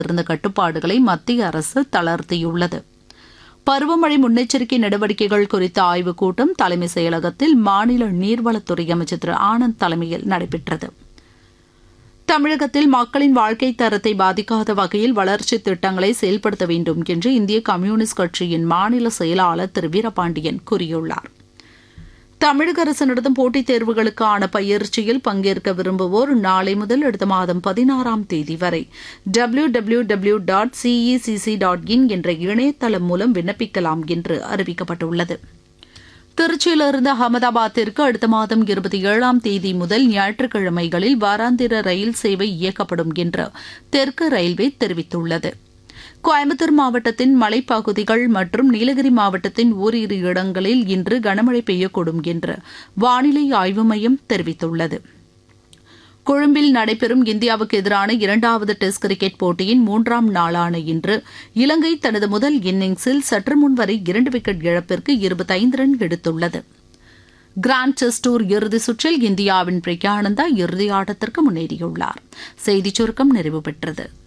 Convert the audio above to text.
இருந்த கட்டுப்பாடுகளை மத்திய அரசு தளர்த்தியுள்ளது பருவமழை முன்னெச்சரிக்கை நடவடிக்கைகள் குறித்த ஆய்வுக் கூட்டம் தலைமை செயலகத்தில் மாநில நீர்வளத்துறை அமைச்சர் திரு ஆனந்த் தலைமையில் நடைபெற்றது தமிழகத்தில் மக்களின் வாழ்க்கை தரத்தை பாதிக்காத வகையில் வளர்ச்சி திட்டங்களை செயல்படுத்த வேண்டும் என்று இந்திய கம்யூனிஸ்ட் கட்சியின் மாநில செயலாளர் திரு வீரபாண்டியன் கூறியுள்ளார் தமிழக அரசு நடத்தும் போட்டித் தேர்வுகளுக்கான பயிற்சியில் பங்கேற்க விரும்புவோர் நாளை முதல் அடுத்த மாதம் பதினாறாம் தேதி வரை W W W dot CECC dot in என்ற இணையதளம் மூலம் விண்ணப்பிக்கலாம் என்று அறிவிக்கப்பட்டுள்ளது திருச்சியிலிருந்து அகமதாபாத்திற்கு அடுத்த மாதம் இருபத்தி ஏழாம் தேதி முதல் ஞாயிற்றுக்கிழமைகளில் வாராந்திர ரயில் சேவை இயக்கப்படும் என்று தெற்கு ரயில்வே தெரிவித்துள்ளது கோயம்புத்தூர் மாவட்டத்தின் மலைப்பகுதிகள் மற்றும் நீலகிரி மாவட்டத்தின் ஓரிரு இடங்களில் இன்று கனமழை பெய்யக்கூடும் என்று வானிலை ஆய்வு மையம் தெரிவித்துள்ளது கொழும்பில் நடைபெறும் இந்தியாவுக்கு எதிரான இரண்டாவது டெஸ்ட் கிரிக்கெட் போட்டியின் மூன்றாம் நாளான இன்று இலங்கை தனது முதல் இன்னிங்ஸில் சற்று முன் வரை இரண்டு விக்கெட் இழப்பிற்கு இருபத்தைந்து ரன் எடுத்துள்ளது கிராண்ட் செஸ் டூர் இறுதி சுற்றில் இந்தியாவின் பிரக்யானந்தா இறுதி ஆட்டத்திற்கு முன்னேறியுள்ளார் செய்திச் சுருக்கம் நிறைவு பெற்றது